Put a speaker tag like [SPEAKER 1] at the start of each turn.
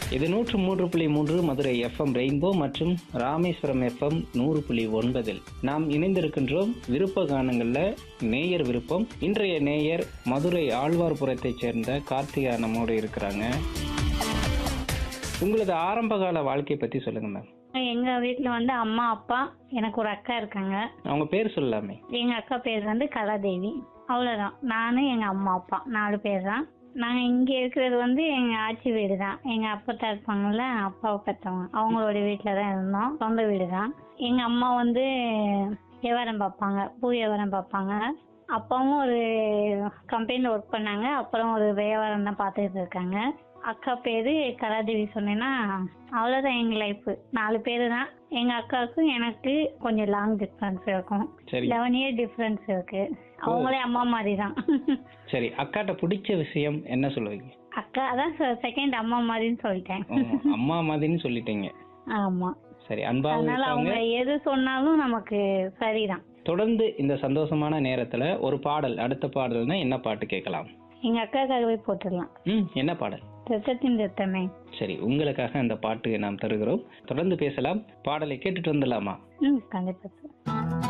[SPEAKER 1] இது நூற்று மூன்று புள்ளி மூன்று மதுரை எஃப்எம் ரெயின்போ மற்றும் ராமேஸ்வரம் எஃப்எம் நூறு புள்ளி ஒன்பதில் நாம் இணைந்திருக்கின்றோம் விருப்ப கானங்கள்ல நேயர் விருப்பம் இன்றைய நேயர் மதுரை ஆழ்வார்புரத்தைச் சேர்ந்த கார்த்திகா நம்மோடு இருக்கிறாங்க உங்களது ஆரம்பகால வாழ்க்கை பத்தி சொல்லுங்க மேம்
[SPEAKER 2] எங்க வீட்ல வந்து அம்மா அப்பா எனக்கு ஒரு அக்கா இருக்காங்க
[SPEAKER 1] அவங்க பேர் சொல்லலாமே
[SPEAKER 2] எங்க அக்கா பேர் வந்து கலாதேவி அவ்வளவுதான் நானு எங்க அம்மா அப்பா நாலு பேர் தான் நாங்க இங்க இருக்கிறது வந்து எங்க ஆச்சி வீடு தான் எங்க அப்பத்தா இருப்பாங்கல்ல அப்பாவை பெற்றவங்க அவங்களோட வீட்டுல தான் இருந்தோம் சொந்த வீடு தான் எங்க அம்மா வந்து வியாபாரம் பார்ப்பாங்க பூ வியாபாரம் பார்ப்பாங்க அப்பாவும் ஒரு கம்பெனில ஒர்க் பண்ணாங்க அப்புறம் ஒரு வியாபாரம் தான் பார்த்துட்டு இருக்காங்க அக்கா பேரு கலாதேவி சொன்னேன்னா அவ்வளவுதான் எங்க லைஃப் நாலு பேரு தான் எங்க அக்காவுக்கும் எனக்கு கொஞ்சம் லாங் டிஃபரன்ஸ் இருக்கும்
[SPEAKER 1] சரி
[SPEAKER 2] லெவன் இயர் டிஃபரன்ஸ் இருக்கு அவங்களே அம்மா மாதிரி தான்
[SPEAKER 1] சரி அக்காட்ட பிடிச்ச விஷயம் என்ன சொல்லுவீங்க
[SPEAKER 2] அக்கா அதான் செகண்ட் அம்மா மாதிரின்னு சொல்லிட்டேன்
[SPEAKER 1] ஓ, அம்மா மாதிரின்னு சொல்லிட்டீங்க
[SPEAKER 2] ஆமா
[SPEAKER 1] சரி அன்பாவும்
[SPEAKER 2] அதனால
[SPEAKER 1] இருப்பாங்க
[SPEAKER 2] அவங்க எது சொன்னாலும் நமக்கு சரிதான்
[SPEAKER 1] தொடர்ந்து இந்த சந்தோஷமான நேரத்துல ஒரு பாடல் அடுத்த பாடல்னா என்ன பாட்டு கேட்கலாம்
[SPEAKER 2] எங்க அக்காக்காகவே போட்டுடலாம்
[SPEAKER 1] ம் என்ன பாடல்
[SPEAKER 2] ரத்தத்தின் ரத்தமே
[SPEAKER 1] சரி உங்களுக்காக அந்த பாட்டு நாம் தருகிறோம் தொடர்ந்து பேசலாம் பாடலை கேட்டுட்டு வந்துடலாமா
[SPEAKER 2] ம் கண்டிப்பா சார்